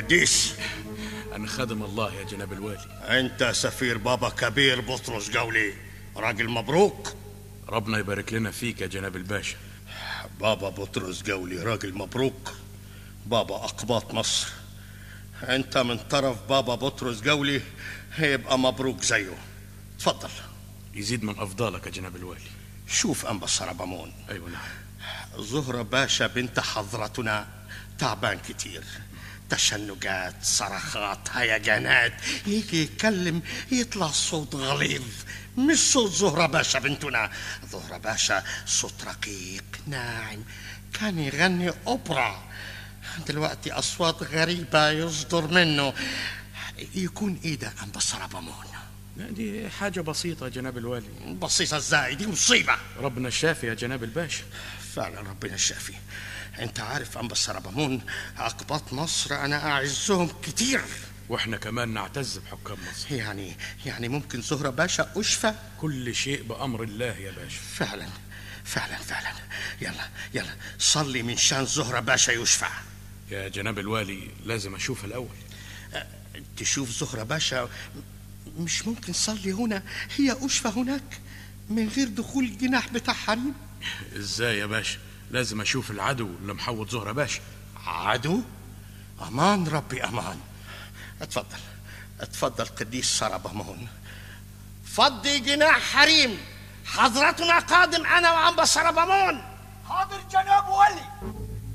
القديس أنا خادم الله يا جناب الوالي انت سفير بابا كبير بطرس جولي راجل مبروك ربنا يبارك لنا فيك يا جناب الباشا بابا بطرس جولي راجل مبروك بابا أقباط مصر انت من طرف بابا بطرس جولي يبقى مبروك زيه اتفضل يزيد من أفضالك يا جناب الوالي شوف أنبا سربمون أيوة نعم زهرة باشا بنت حضرتنا تعبان كتير تشنجات صرخات هيجانات يجي يتكلم يطلع صوت غليظ مش صوت زهرة باشا بنتنا زهرة باشا صوت رقيق ناعم كان يغني أوبرا دلوقتي أصوات غريبة يصدر منه يكون إيه ده أم بصربمون دي حاجة بسيطة يا جناب الوالي بسيطة ازاي دي مصيبة ربنا الشافي يا جناب الباشا فعلا ربنا الشافي انت عارف أنبا السربمون أقباط مصر أنا أعزهم كتير واحنا كمان نعتز بحكام مصر يعني يعني ممكن زهرة باشا أشفى كل شيء بأمر الله يا باشا فعلا فعلا فعلا يلا يلا صلي من شان زهرة باشا يشفى يا جناب الوالي لازم أشوف الأول تشوف زهرة باشا مش ممكن صلي هنا هي أشفى هناك من غير دخول الجناح بتاع حريم إزاي يا باشا لازم أشوف العدو اللي محوط زهرة باشا عدو أمان ربي أمان اتفضل اتفضل قديس سربمون فضي جناح حريم حضرتنا قادم أنا وعنبا سربمون حاضر جناب ولي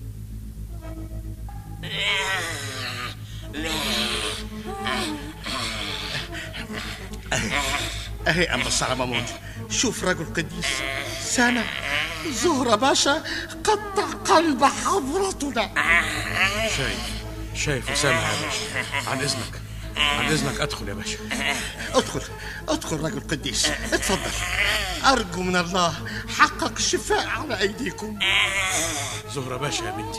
اهي أنبا سربمون شوف رجل قديس سامع زهرة باشا قطع قلب حضرتنا شايف شايف وسامع يا باشا عن إذنك عن إذنك أدخل يا باشا ادخل ادخل رجل قديس اتفضل أرجو من الله حقق الشفاء على أيديكم زهرة باشا يا بنتي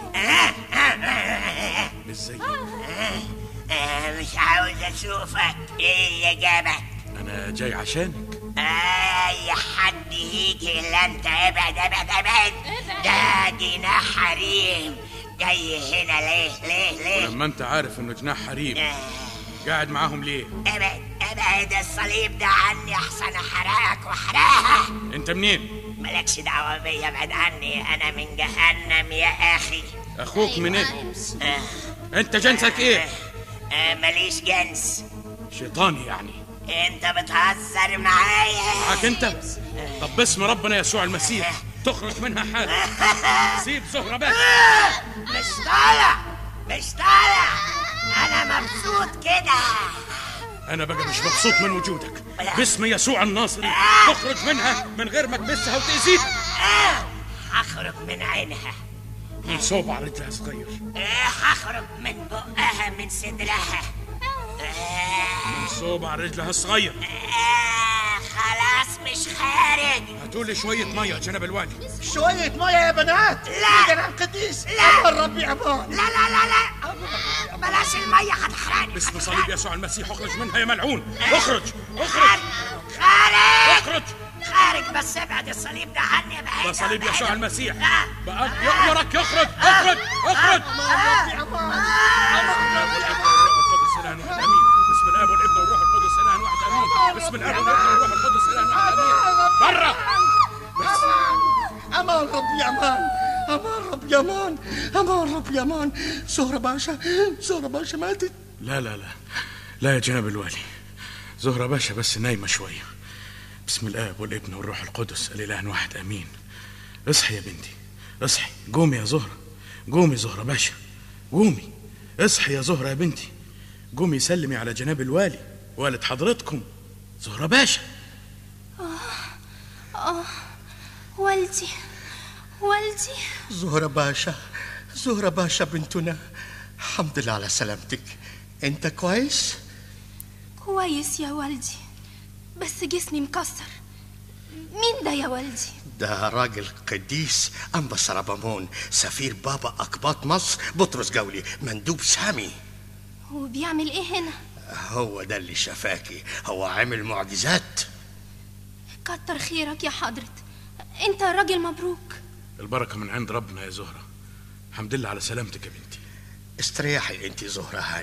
مش زي آه، مش عاوز اشوفك ايه اللي جابك أنا جاي عشانك اي حد يجي الا انت ابعد ابعد ابعد ده جناح حريم جاي هنا ليه ليه ليه لما أنت عارف إنه جناح حريم آه، قاعد معاهم ليه ابعد ابعد الصليب ده عني احسن احرقك واحرقها أنت منين مالكش دعوة بيا ابعد عني انا من جهنم يا اخي أخوك منين آه، أنت جنسك إيه آه، ماليش جنس شيطاني يعني انت بتهزر معايا معاك أنت طب باسم ربنا يسوع المسيح تخرج منها حالا سيب زهرة باشا مش طالع مش طالع انا مبسوط كده أنا بقى مش مبسوط من وجودك باسم يسوع الناصري تخرج منها من غير ما تمسها وتأذيها آه، هخرج من عينها صوب على رجلها صغير آه، هخرج من بقها من صدرها آه، صوب على رجلها الصغير آه، خلاص مش خارج هاتولي شوية مية جناب الوالي شوية مية يا بنات لا. جناب قديس لا. أمان ربي أمان لا لا لا لا بلاش المية هتحرقني باسم صليب يسوع المسيح اخرج منها يا ملعون اخرج اخرج خارج اخرج خارج بس ابعد الصليب ده عني بعيد ده صليب بعيد. يسوع المسيح لا. بقى يأمرك يخرج اخرج اخرج القدس اله واحد امين باسم الاب والابن والروح القدس اله واحد امين باسم الاب والابن والروح القدس اله واحد امين برا أمان ربي أمان أمان ربي أمان أمان ربي أمان زهرة باشا زهرة باشا ماتت لا لا لا لا يا جناب الوالي زهرة باشا بس نايمة شوية بسم الآب والابن والروح القدس الإله واحد أمين اصحي يا بنتي اصحي قومي يا زهرة قومي زهرة باشا قومي اصحي يا زهرة يا بنتي قومي سلمي على جناب الوالي والد حضرتكم زهرة باشا والدي والدي زهرة باشا زهرة باشا بنتنا الحمد لله على سلامتك أنت كويس؟ كويس يا والدي بس جسمي مكسر مين ده يا والدي ده راجل قديس أنبا سربمون سفير بابا أقباط مصر بطرس جولي مندوب سامي وبيعمل ايه هنا هو ده اللي شفاكي هو عامل معجزات كتر خيرك يا حضرة انت راجل مبروك البركة من عند ربنا يا زهرة الحمد لله على سلامتك يا بنتي استريحي انت زهرة